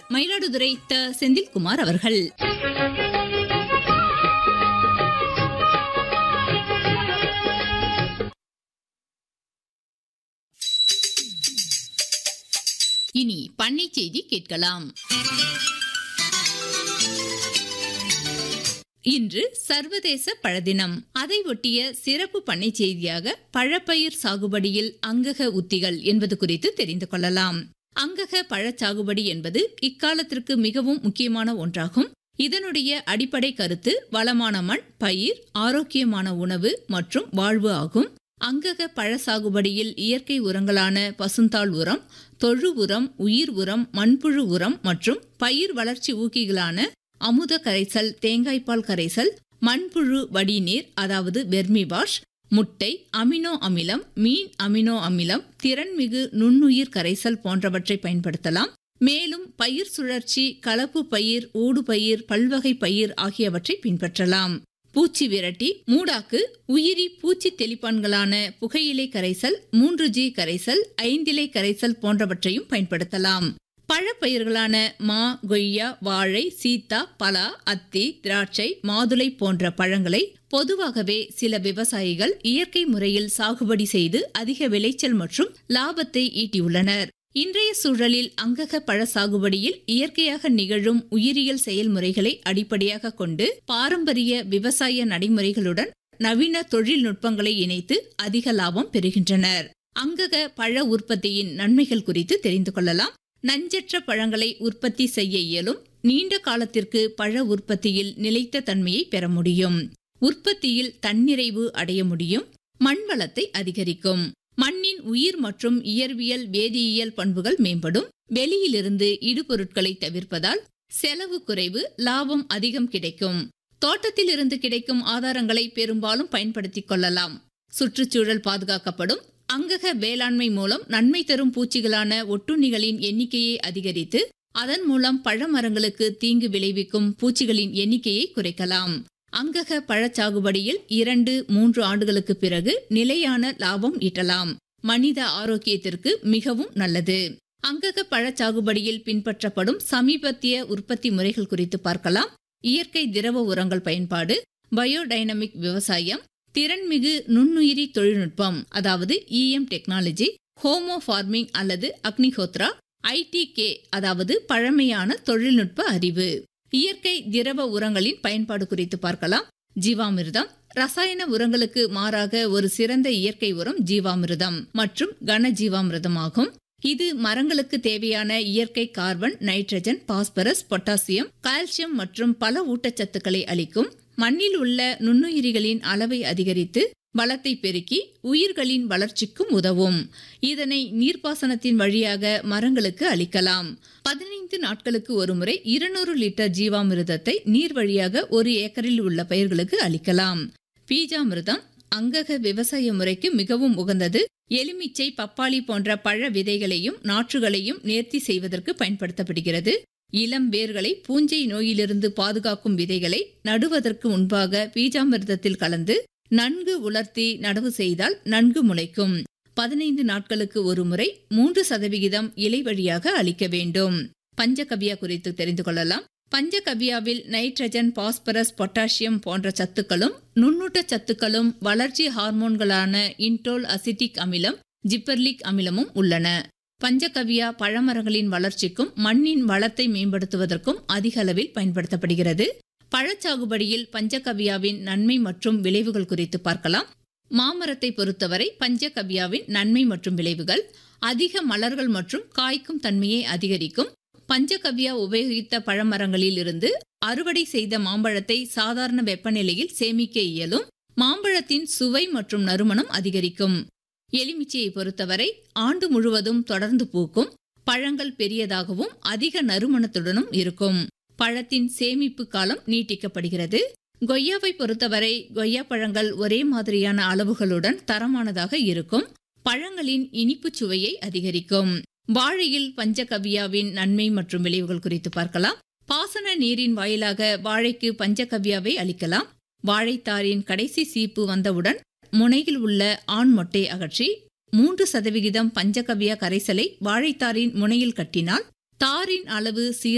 மயிலாடுதுறை த செந்தில்குமார் அவர்கள் இனி பண்ணை செய்தி கேட்கலாம் இன்று சர்வதேச பழதினம் அதை ஒட்டிய சிறப்பு பண்ணை செய்தியாக பழப்பயிர் சாகுபடியில் அங்கக உத்திகள் என்பது குறித்து தெரிந்து கொள்ளலாம் அங்கக பழச் சாகுபடி என்பது இக்காலத்திற்கு மிகவும் முக்கியமான ஒன்றாகும் இதனுடைய அடிப்படை கருத்து வளமான மண் பயிர் ஆரோக்கியமான உணவு மற்றும் வாழ்வு ஆகும் அங்கக பழ சாகுபடியில் இயற்கை உரங்களான பசுந்தாள் உரம் தொழு உரம் உயிர் உரம் மண்புழு உரம் மற்றும் பயிர் வளர்ச்சி ஊக்கிகளான அமுத கரைசல் தேங்காய்பால் கரைசல் மண்புழு வடிநீர் அதாவது வெர்மி வாஷ் முட்டை அமினோ அமிலம் மீன் அமினோ அமிலம் திறன்மிகு நுண்ணுயிர் கரைசல் போன்றவற்றை பயன்படுத்தலாம் மேலும் பயிர் சுழற்சி கலப்பு பயிர் ஊடுபயிர் பல்வகை பயிர் ஆகியவற்றை பின்பற்றலாம் பூச்சி விரட்டி மூடாக்கு உயிரி பூச்சி தெளிப்பான்களான புகையிலை கரைசல் மூன்று ஜி கரைசல் ஐந்திலை கரைசல் போன்றவற்றையும் பயன்படுத்தலாம் பழப்பயிர்களான மா கொய்யா வாழை சீத்தா பலா அத்தி திராட்சை மாதுளை போன்ற பழங்களை பொதுவாகவே சில விவசாயிகள் இயற்கை முறையில் சாகுபடி செய்து அதிக விளைச்சல் மற்றும் லாபத்தை ஈட்டியுள்ளனர் இன்றைய சூழலில் அங்கக பழ சாகுபடியில் இயற்கையாக நிகழும் உயிரியல் செயல்முறைகளை அடிப்படையாக கொண்டு பாரம்பரிய விவசாய நடைமுறைகளுடன் நவீன தொழில்நுட்பங்களை இணைத்து அதிக லாபம் பெறுகின்றனர் அங்கக பழ உற்பத்தியின் நன்மைகள் குறித்து தெரிந்து கொள்ளலாம் நஞ்சற்ற பழங்களை உற்பத்தி செய்ய இயலும் நீண்ட காலத்திற்கு பழ உற்பத்தியில் நிலைத்த தன்மையை பெற முடியும் உற்பத்தியில் தன்னிறைவு அடைய முடியும் மண் வளத்தை அதிகரிக்கும் மண்ணின் உயிர் மற்றும் இயற்பியல் வேதியியல் பண்புகள் மேம்படும் வெளியிலிருந்து இடுபொருட்களை தவிர்ப்பதால் செலவு குறைவு லாபம் அதிகம் கிடைக்கும் தோட்டத்தில் இருந்து கிடைக்கும் ஆதாரங்களை பெரும்பாலும் பயன்படுத்திக் கொள்ளலாம் சுற்றுச்சூழல் பாதுகாக்கப்படும் அங்கக வேளாண்மை மூலம் நன்மை தரும் பூச்சிகளான ஒட்டுண்ணிகளின் எண்ணிக்கையை அதிகரித்து அதன் மூலம் பழமரங்களுக்கு தீங்கு விளைவிக்கும் பூச்சிகளின் எண்ணிக்கையை குறைக்கலாம் அங்கக பழச்சாகுபடியில் இரண்டு மூன்று ஆண்டுகளுக்கு பிறகு நிலையான லாபம் ஈட்டலாம் மனித ஆரோக்கியத்திற்கு மிகவும் நல்லது அங்கக பழச்சாகுபடியில் பின்பற்றப்படும் சமீபத்திய உற்பத்தி முறைகள் குறித்து பார்க்கலாம் இயற்கை திரவ உரங்கள் பயன்பாடு பயோடைனமிக் விவசாயம் திறன்மிகு நுண்ணுயிரி தொழில்நுட்பம் அதாவது இஎம் டெக்னாலஜி ஹோமோ ஃபார்மிங் அல்லது அக்னிஹோத்ரா ஐடிகே அதாவது பழமையான தொழில்நுட்ப அறிவு இயற்கை திரவ உரங்களின் பயன்பாடு குறித்து பார்க்கலாம் ஜீவாமிர்தம் ரசாயன உரங்களுக்கு மாறாக ஒரு சிறந்த இயற்கை உரம் ஜீவாமிர்தம் மற்றும் கன ஜீவாமிர்தம் ஆகும் இது மரங்களுக்கு தேவையான இயற்கை carbon nitrogen phosphorus potassium calcium மற்றும் பல ஊட்டச்சத்துக்களை அளிக்கும் மண்ணில் உள்ள நுண்ணுயிரிகளின் அளவை அதிகரித்து வளத்தை பெருக்கி உயிர்களின் வளர்ச்சிக்கும் உதவும் இதனை நீர்ப்பாசனத்தின் வழியாக மரங்களுக்கு அளிக்கலாம் பதினைந்து நாட்களுக்கு ஒருமுறை இருநூறு லிட்டர் ஜீவாமிர்தத்தை நீர் வழியாக ஒரு ஏக்கரில் உள்ள பயிர்களுக்கு அளிக்கலாம் பீஜாமிர்தம் அங்கக விவசாய முறைக்கு மிகவும் உகந்தது எலுமிச்சை பப்பாளி போன்ற பழ விதைகளையும் நாற்றுகளையும் நேர்த்தி செய்வதற்கு பயன்படுத்தப்படுகிறது இளம் வேர்களை பூஞ்சை நோயிலிருந்து பாதுகாக்கும் விதைகளை நடுவதற்கு முன்பாக பீஜாமிர்தத்தில் கலந்து நன்கு உலர்த்தி நடவு செய்தால் நன்கு முளைக்கும் பதினைந்து நாட்களுக்கு ஒரு முறை மூன்று சதவிகிதம் இலை வழியாக அளிக்க வேண்டும் பஞ்சகவ்யா குறித்து தெரிந்து கொள்ளலாம் பஞ்சகவ்யாவில் நைட்ரஜன் பாஸ்பரஸ் பொட்டாசியம் போன்ற சத்துக்களும் நுண்ணூட்ட சத்துக்களும் வளர்ச்சி ஹார்மோன்களான இன்டோல் அசிட்டிக் அமிலம் ஜிப்பர்லிக் அமிலமும் உள்ளன பஞ்சகவ்யா பழமரங்களின் வளர்ச்சிக்கும் மண்ணின் வளத்தை மேம்படுத்துவதற்கும் அதிக அளவில் பயன்படுத்தப்படுகிறது பழச்சாகுபடியில் பஞ்சகவ்யாவின் நன்மை மற்றும் விளைவுகள் குறித்து பார்க்கலாம் மாமரத்தை பொறுத்தவரை பஞ்சகவ்யாவின் நன்மை மற்றும் விளைவுகள் அதிக மலர்கள் மற்றும் காய்க்கும் தன்மையை அதிகரிக்கும் பஞ்சகவ்யா உபயோகித்த பழமரங்களில் இருந்து அறுவடை செய்த மாம்பழத்தை சாதாரண வெப்பநிலையில் சேமிக்க இயலும் மாம்பழத்தின் சுவை மற்றும் நறுமணம் அதிகரிக்கும் எலுமிச்சையை பொறுத்தவரை ஆண்டு முழுவதும் தொடர்ந்து பூக்கும் பழங்கள் பெரியதாகவும் அதிக நறுமணத்துடனும் இருக்கும் பழத்தின் சேமிப்பு காலம் நீட்டிக்கப்படுகிறது கொய்யாவை பொறுத்தவரை கொய்யா பழங்கள் ஒரே மாதிரியான அளவுகளுடன் தரமானதாக இருக்கும் பழங்களின் இனிப்பு சுவையை அதிகரிக்கும் வாழையில் பஞ்சகவ்யாவின் நன்மை மற்றும் விளைவுகள் குறித்து பார்க்கலாம் பாசன நீரின் வாயிலாக வாழைக்கு பஞ்சகவ்யாவை அளிக்கலாம் வாழைத்தாரின் கடைசி சீப்பு வந்தவுடன் முனையில் உள்ள ஆண் மொட்டை அகற்றி மூன்று சதவிகிதம் பஞ்சகவ்யா கரைசலை வாழைத்தாரின் முனையில் கட்டினால் தாரின் அளவு சீர்